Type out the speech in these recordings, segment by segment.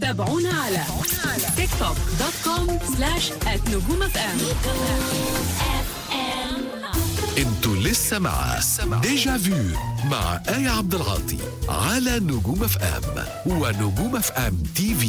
تابعونا على تيك توك دوت كوم سلاش نجوم اف ام انتوا لسه مع ديجا فيو مع آية عبد العاطي على نجوم اف ام ونجوم اف ام تي في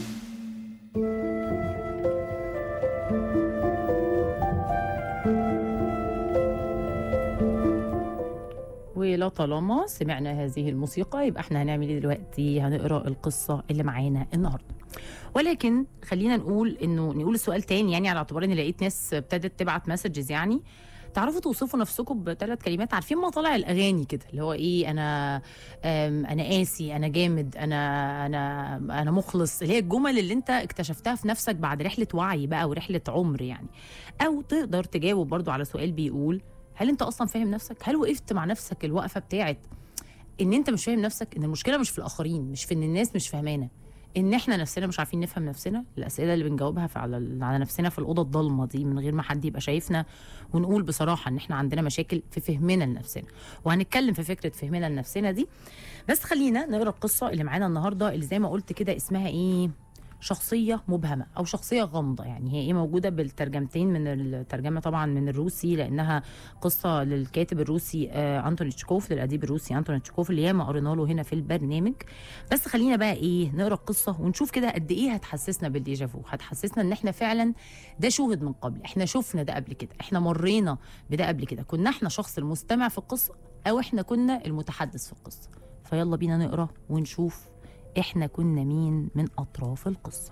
ولطالما سمعنا هذه الموسيقى يبقى احنا هنعمل ايه دلوقتي هنقرا القصه اللي معانا النهارده ولكن خلينا نقول انه نقول السؤال تاني يعني على اعتبار اني لقيت ناس ابتدت تبعت مسجز يعني تعرفوا توصفوا نفسكم بثلاث كلمات عارفين مطالع الاغاني كده اللي هو ايه انا أم، انا قاسي انا جامد انا انا انا مخلص اللي هي الجمل اللي انت اكتشفتها في نفسك بعد رحله وعي بقى ورحله عمر يعني او تقدر تجاوب برضو على سؤال بيقول هل انت اصلا فاهم نفسك هل وقفت مع نفسك الوقفه بتاعت ان انت مش فاهم نفسك ان المشكله مش في الاخرين مش في ان الناس مش فاهمانا ان احنا نفسنا مش عارفين نفهم نفسنا الاسئله اللي بنجاوبها في على على نفسنا في الاوضه الضلمه دي من غير ما حد يبقى شايفنا ونقول بصراحه ان احنا عندنا مشاكل في فهمنا لنفسنا وهنتكلم في فكره فهمنا لنفسنا دي بس خلينا نقرا القصه اللي معانا النهارده اللي زي ما قلت كده اسمها ايه شخصية مبهمة أو شخصية غامضة يعني هي إيه موجودة بالترجمتين من الترجمة طبعا من الروسي لأنها قصة للكاتب الروسي آه أنتوني تشيكوف للأديب الروسي أنتوني تشيكوف اللي ياما قرينا له هنا في البرنامج بس خلينا بقى إيه نقرا القصة ونشوف كده قد إيه هتحسسنا بالديجافو هتحسسنا إن إحنا فعلا ده شوهد من قبل إحنا شفنا ده قبل كده إحنا مرينا بده قبل كده كنا إحنا شخص المستمع في القصة أو إحنا كنا المتحدث في القصة فيلا بينا نقرا ونشوف احنا كنا مين من اطراف القصه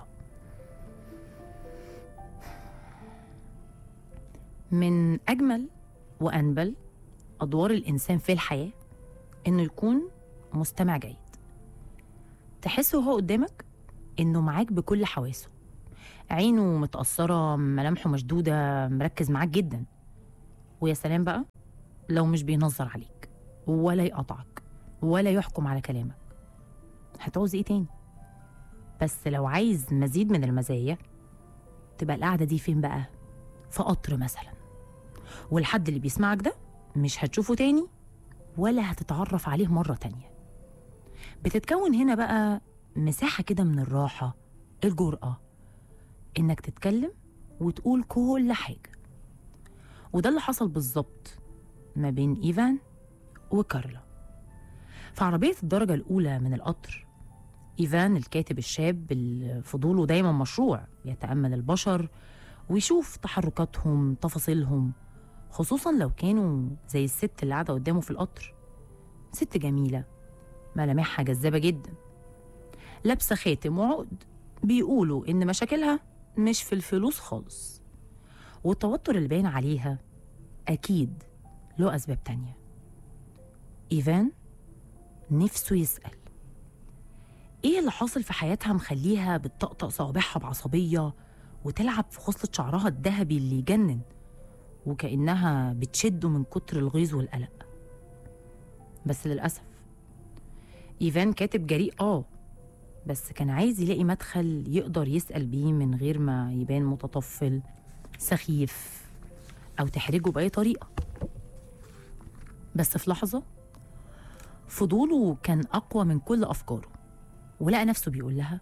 من اجمل وانبل ادوار الانسان في الحياه انه يكون مستمع جيد تحسه هو قدامك انه معاك بكل حواسه عينه متأثرة ملامحه مشدودة مركز معاك جدا ويا سلام بقى لو مش بينظر عليك ولا يقطعك ولا يحكم على كلامك هتعوز ايه تاني بس لو عايز مزيد من المزايا تبقى القعدة دي فين بقى في قطر مثلا والحد اللي بيسمعك ده مش هتشوفه تاني ولا هتتعرف عليه مرة تانية بتتكون هنا بقى مساحة كده من الراحة الجرأة إنك تتكلم وتقول كل حاجة وده اللي حصل بالظبط ما بين إيفان وكارلا في عربية الدرجة الأولى من القطر إيفان الكاتب الشاب اللي فضوله دايما مشروع يتأمل البشر ويشوف تحركاتهم تفاصيلهم خصوصا لو كانوا زي الست اللي قاعدة قدامه في القطر ست جميلة ملامحها جذابة جدا لابسة خاتم وعقد بيقولوا إن مشاكلها مش في الفلوس خالص والتوتر اللي باين عليها أكيد له أسباب تانية إيفان نفسه يسأل ايه اللي حاصل في حياتها مخليها بتطقطق صوابعها بعصبية وتلعب في خصلة شعرها الذهبي اللي يجنن وكأنها بتشده من كتر الغيظ والقلق بس للأسف إيفان كاتب جريء آه بس كان عايز يلاقي مدخل يقدر يسأل بيه من غير ما يبان متطفل سخيف أو تحرجه بأي طريقة بس في لحظة فضوله كان أقوى من كل أفكاره ولقى نفسه بيقول لها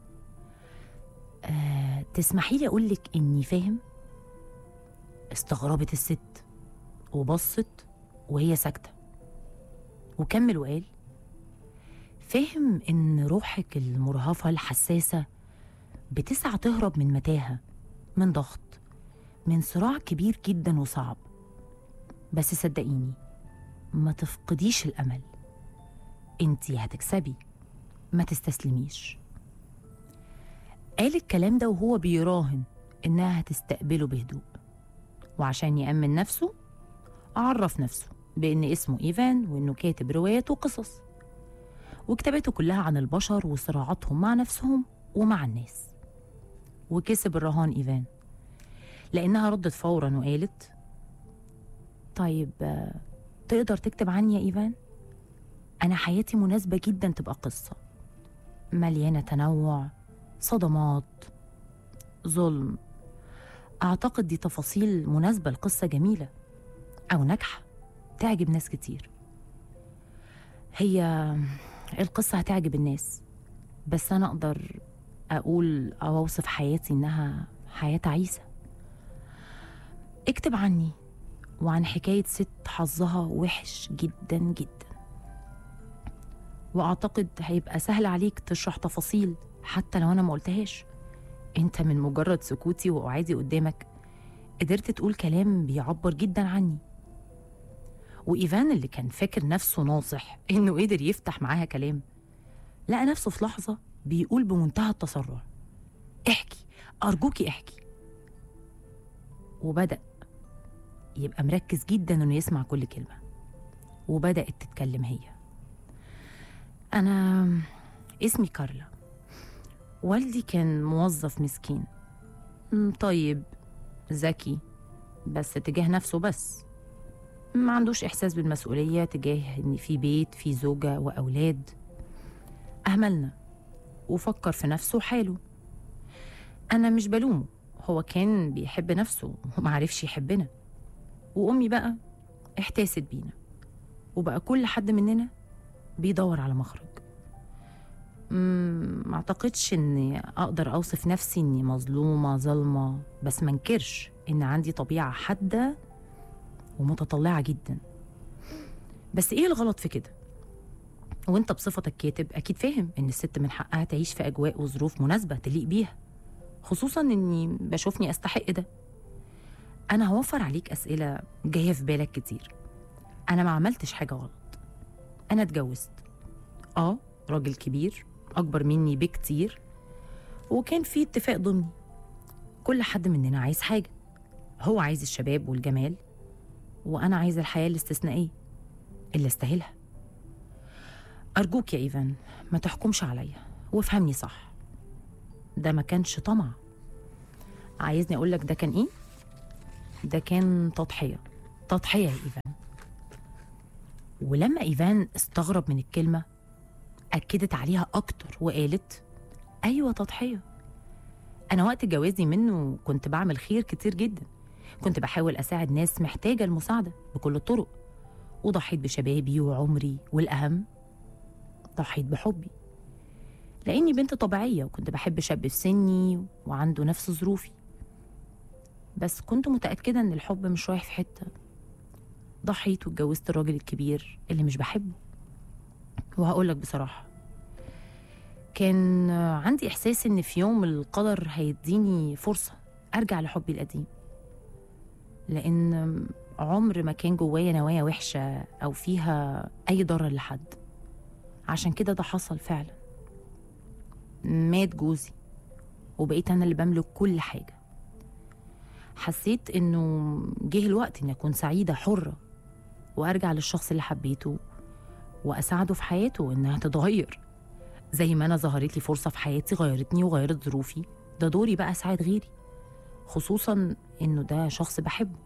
آه تسمحي لي أقول لك إني فاهم استغربت الست وبصت وهي ساكتة وكمل وقال فاهم إن روحك المرهفة الحساسة بتسعى تهرب من متاهة من ضغط من صراع كبير جدا وصعب بس صدقيني ما تفقديش الأمل انتي هتكسبي ما تستسلميش قال الكلام ده وهو بيراهن إنها هتستقبله بهدوء وعشان يأمن نفسه عرف نفسه بإن اسمه إيفان وإنه كاتب روايات وقصص وكتاباته كلها عن البشر وصراعاتهم مع نفسهم ومع الناس وكسب الرهان إيفان لأنها ردت فورا وقالت طيب آه، تقدر تكتب عني يا إيفان؟ أنا حياتي مناسبة جدا تبقى قصة مليانة تنوع صدمات ظلم أعتقد دي تفاصيل مناسبة لقصة جميلة أو ناجحة تعجب ناس كتير هي القصة هتعجب الناس بس أنا أقدر اقول او اوصف حياتي انها حياه تعيسه اكتب عني وعن حكايه ست حظها وحش جدا جدا واعتقد هيبقى سهل عليك تشرح تفاصيل حتى لو انا ما قلتهاش انت من مجرد سكوتي وقعادي قدامك قدرت تقول كلام بيعبر جدا عني وإيفان اللي كان فاكر نفسه ناصح إنه قدر يفتح معاها كلام لقى نفسه في لحظة بيقول بمنتهى التسرع احكي أرجوكي احكي وبدأ يبقى مركز جدا إنه يسمع كل كلمة وبدأت تتكلم هي أنا اسمي كارلا والدي كان موظف مسكين م، طيب ذكي بس تجاه نفسه بس ما عندوش إحساس بالمسؤولية تجاه إن في بيت في زوجة وأولاد أهملنا وفكر في نفسه وحاله أنا مش بلومه هو كان بيحب نفسه ومعرفش يحبنا وأمي بقى احتاست بينا وبقى كل حد مننا بيدور على مخرج مم، ما اعتقدش اني اقدر اوصف نفسي اني مظلومه ظالمه بس ما انكرش ان عندي طبيعه حاده ومتطلعه جدا بس ايه الغلط في كده وانت بصفتك كاتب اكيد فاهم ان الست من حقها تعيش في اجواء وظروف مناسبه تليق بيها خصوصا اني بشوفني استحق ده انا هوفر عليك اسئله جايه في بالك كتير انا ما عملتش حاجه غلط انا اتجوزت اه راجل كبير اكبر مني بكتير وكان في اتفاق ضمني كل حد مننا عايز حاجه هو عايز الشباب والجمال وانا عايزه الحياه الاستثنائيه اللي استاهلها ارجوك يا ايفان ما تحكمش عليا وافهمني صح ده ما كانش طمع عايزني اقول لك ده كان ايه ده كان تضحيه تضحيه يا ايفان ولما ايفان استغرب من الكلمه اكدت عليها اكتر وقالت ايوه تضحيه انا وقت جوازي منه كنت بعمل خير كتير جدا كنت بحاول اساعد ناس محتاجه المساعده بكل الطرق وضحيت بشبابي وعمري والاهم ضحيت بحبي لاني بنت طبيعيه وكنت بحب شاب في سني وعنده نفس ظروفي بس كنت متاكده ان الحب مش رايح في حته ضحيت واتجوزت الراجل الكبير اللي مش بحبه وهقول لك بصراحه كان عندي احساس ان في يوم القدر هيديني فرصه ارجع لحبي القديم لان عمر ما كان جوايا نوايا وحشه او فيها اي ضرر لحد عشان كده ده حصل فعلا مات جوزي وبقيت انا اللي بملك كل حاجه حسيت انه جه الوقت اني اكون سعيده حره وارجع للشخص اللي حبيته واساعده في حياته انها تتغير زي ما انا ظهرت لي فرصه في حياتي غيرتني وغيرت ظروفي ده دوري بقى اساعد غيري خصوصا انه ده شخص بحبه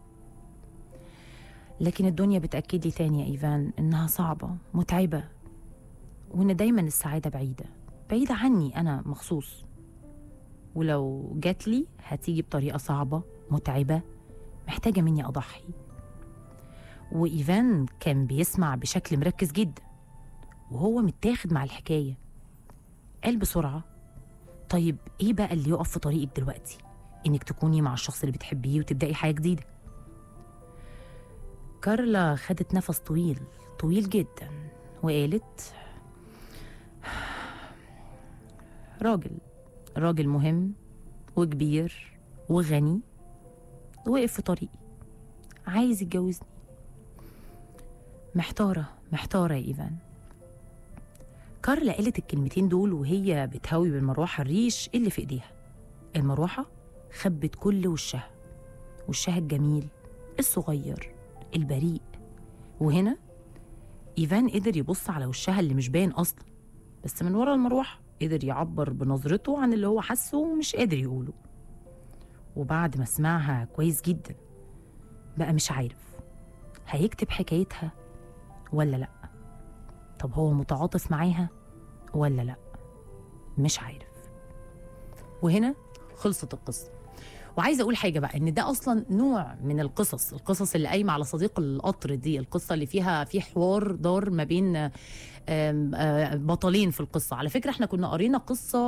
لكن الدنيا بتاكد لي تاني يا ايفان انها صعبه متعبه وان دايما السعاده بعيده بعيده عني انا مخصوص ولو جات لي هتيجي بطريقه صعبه متعبه محتاجه مني اضحي وايفان كان بيسمع بشكل مركز جدا وهو متاخد مع الحكايه قال بسرعه طيب ايه بقى اللي يقف في طريقك دلوقتي انك تكوني مع الشخص اللي بتحبيه وتبداي حياه جديده كارلا خدت نفس طويل طويل جدا وقالت راجل راجل مهم وكبير وغني وقف في طريقي عايز يتجوزني محتارة محتارة يا إيفان كارلا قالت الكلمتين دول وهي بتهوي بالمروحة الريش اللي في إيديها المروحة خبت كل وشها وشها الجميل الصغير البريء وهنا إيفان قدر يبص على وشها اللي مش باين أصلا بس من ورا المروحة قدر يعبر بنظرته عن اللي هو حاسه ومش قادر يقوله وبعد ما سمعها كويس جدا بقى مش عارف هيكتب حكايتها ولا لأ طب هو متعاطف معاها ولا لأ مش عارف وهنا خلصت القصة وعايزه اقول حاجه بقى ان ده اصلا نوع من القصص القصص اللي قايمه على صديق القطر دي القصه اللي فيها في حوار دار ما بين آم، آه، بطلين في القصه على فكره احنا كنا قرينا قصه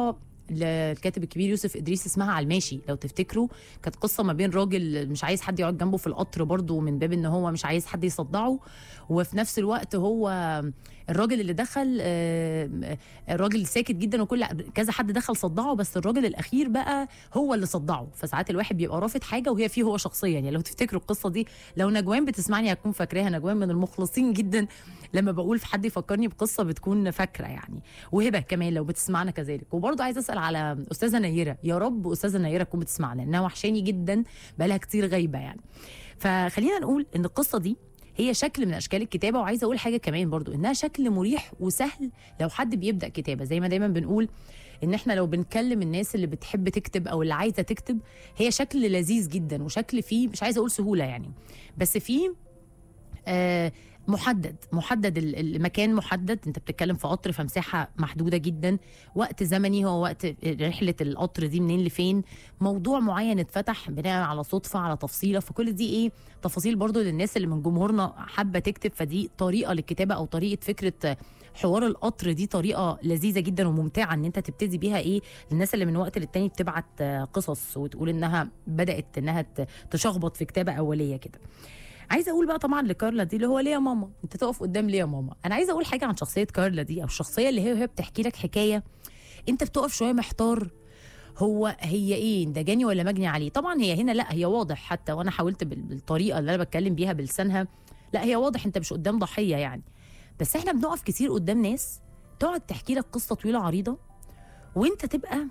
للكاتب الكبير يوسف ادريس اسمها على الماشي لو تفتكروا كانت قصه ما بين راجل مش عايز حد يقعد جنبه في القطر برضه من باب ان هو مش عايز حد يصدعه وفي نفس الوقت هو الراجل اللي دخل آه، الراجل ساكت جدا وكل كذا حد دخل صدعه بس الراجل الاخير بقى هو اللي صدعه فساعات الواحد بيبقى رافض حاجه وهي فيه هو شخصيا يعني لو تفتكروا القصه دي لو نجوان بتسمعني هتكون فاكراها نجوان من المخلصين جدا لما بقول في حد يفكرني بقصه بتكون فاكره يعني وهبه كمان لو بتسمعنا كذلك وبرضه عايزه اسال على استاذه نيره يا رب استاذه نيره تكون بتسمعنا انها وحشاني جدا بقالها كتير غايبه يعني فخلينا نقول ان القصه دي هي شكل من اشكال الكتابه وعايزه اقول حاجه كمان برضو انها شكل مريح وسهل لو حد بيبدا كتابه زي ما دايما بنقول ان احنا لو بنكلم الناس اللي بتحب تكتب او اللي عايزه تكتب هي شكل لذيذ جدا وشكل فيه مش عايزه اقول سهوله يعني بس فيه آه محدد محدد ال- المكان محدد انت بتتكلم في قطر فمساحه محدوده جدا وقت زمني هو وقت رحله القطر دي منين لفين موضوع معين اتفتح بناء على صدفه على تفصيله فكل دي ايه تفاصيل برضو للناس اللي من جمهورنا حابه تكتب فدي طريقه للكتابه او طريقه فكره حوار القطر دي طريقه لذيذه جدا وممتعه ان انت تبتدي بيها ايه للناس اللي من وقت للتاني بتبعت آه، قصص وتقول انها بدات انها ت- تشخبط في كتابه اوليه كده عايزه اقول بقى طبعا لكارلا دي اللي هو ليه يا ماما انت تقف قدام ليه يا ماما انا عايزه اقول حاجه عن شخصيه كارلا دي او الشخصيه اللي هي وهي بتحكي لك حكايه انت بتقف شويه محتار هو هي ايه ده جاني ولا مجني عليه طبعا هي هنا لا هي واضح حتى وانا حاولت بال- بالطريقه اللي انا بتكلم بيها بلسانها لا هي واضح انت مش قدام ضحيه يعني بس احنا بنقف كتير قدام ناس تقعد تحكي لك قصه طويله عريضه وانت تبقى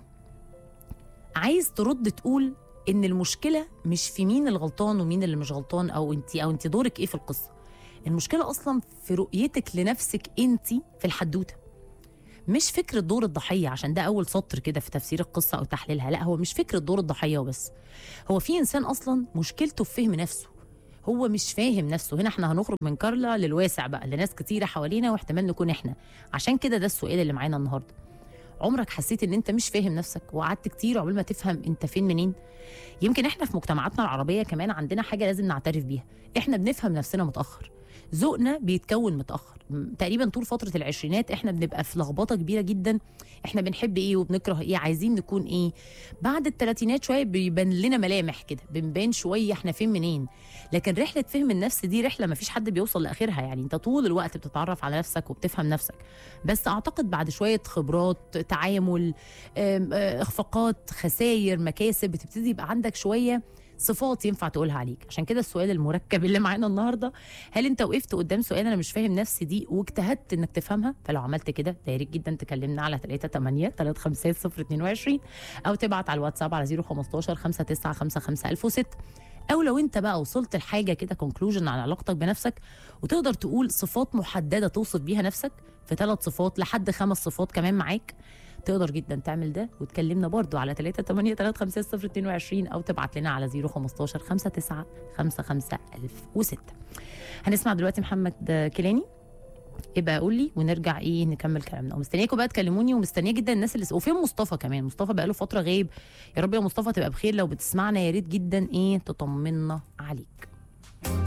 عايز ترد تقول ان المشكله مش في مين الغلطان ومين اللي مش غلطان او انت او انت دورك ايه في القصه المشكله اصلا في رؤيتك لنفسك انت في الحدوته مش فكرة دور الضحية عشان ده أول سطر كده في تفسير القصة أو تحليلها لا هو مش فكرة دور الضحية وبس هو في إنسان أصلا مشكلته في فهم نفسه هو مش فاهم نفسه هنا احنا هنخرج من كارلا للواسع بقى لناس كتيرة حوالينا واحتمال نكون احنا عشان كده ده السؤال اللي معانا النهاردة عمرك حسيت ان انت مش فاهم نفسك وقعدت كتير عقبال ما تفهم انت فين منين يمكن احنا في مجتمعاتنا العربيه كمان عندنا حاجه لازم نعترف بيها احنا بنفهم نفسنا متاخر ذوقنا بيتكون متاخر م- تقريبا طول فتره العشرينات احنا بنبقى في لخبطه كبيره جدا احنا بنحب ايه وبنكره ايه عايزين نكون ايه بعد الثلاثينات شويه بيبان لنا ملامح كده بنبان شويه احنا فين منين لكن رحله فهم النفس دي رحله ما فيش حد بيوصل لاخرها يعني انت طول الوقت بتتعرف على نفسك وبتفهم نفسك بس اعتقد بعد شويه خبرات تعامل آم، آه، اخفاقات خساير مكاسب بتبتدي يبقى عندك شويه صفات ينفع تقولها عليك عشان كده السؤال المركب اللي معانا النهارده هل انت وقفت قدام سؤال انا مش فاهم نفسي دي واجتهدت انك تفهمها فلو عملت كده ده يا ريت جدا تكلمنا على 3 8 3 5 0 22 او تبعت على الواتساب على 015 5955 1006 او لو انت بقى وصلت لحاجه كده كونكلوجن عن علاقتك بنفسك وتقدر تقول صفات محدده توصف بيها نفسك في ثلاث صفات لحد خمس صفات كمان معاك تقدر جدا تعمل ده وتكلمنا برضو على 3 8 3 5 0 22 او تبعت لنا على 015 59 55 1006 هنسمع دلوقتي محمد كيلاني يبقى قول لي ونرجع ايه نكمل كلامنا ومستنياكم بقى تكلموني ومستنيه جدا الناس اللي وفين مصطفى كمان مصطفى بقى له فتره غايب يا رب يا مصطفى تبقى بخير لو بتسمعنا يا ريت جدا ايه تطمنا عليك